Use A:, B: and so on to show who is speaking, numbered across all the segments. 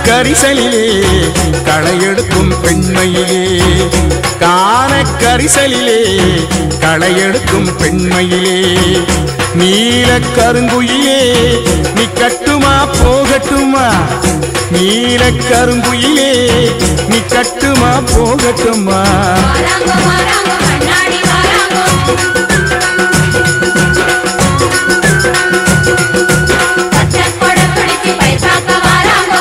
A: கரிசலிலே களையெடுக்கும் பெண்மையிலே காண கரிசலிலே களையெடுக்கும் பெண்மையிலே நீல கருங்குயிலே நீ கட்டுமா போகட்டுமா நீல கருங்குயிலே நீ கட்டுமா போகட்டுமா
B: வாராங்கோ வாராங்கோ கண்ணாடி வாராங்கோ பச்சை கொடை பிடிச்சு பைசாக்க வாராங்கோ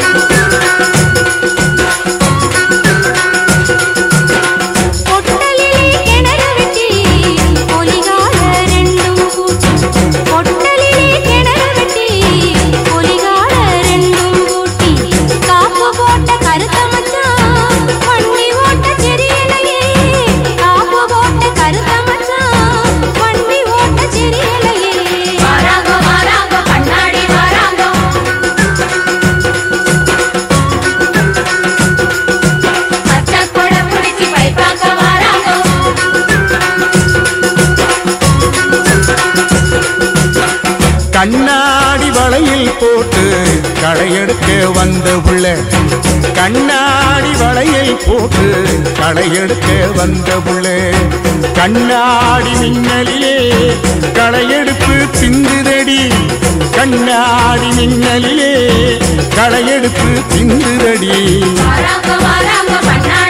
C: பொட்டலிலே கிணறு வெட்டி பொலிகால ரெண்டும் கூட்டி பொட்டலிலே கிணறு வெட்டி பொலிகால ரெண்டும் கூட்டி காப்பு போட்ட கருத்த மச்சான் வண்டி ஓட்ட தெரியலையே காப்பு போட்ட கருத்த மச்சான் வண்டி ஓட்ட தெரியலையே
B: வாராங்கோ வாராங்கோ கண்ணாடி வாராங்கோ பச்சை கொடை பிடிச்சு பைசாக்க வாராங்கோ
A: கண்ணாடி வளையில் போட்டு களையெடுக்க வந்த புள்ள கண்ணாடி வளையில் போட்டு களையெடுக்க வந்த புள்ள கண்ணாடி மின்னலிலே களையெடுப்பு திந்துதடி கண்ணாடி மின்னலிலே களையெடுப்பு திந்துதடி
B: வாராங்கோ வாராங்கோ கண்ணாடி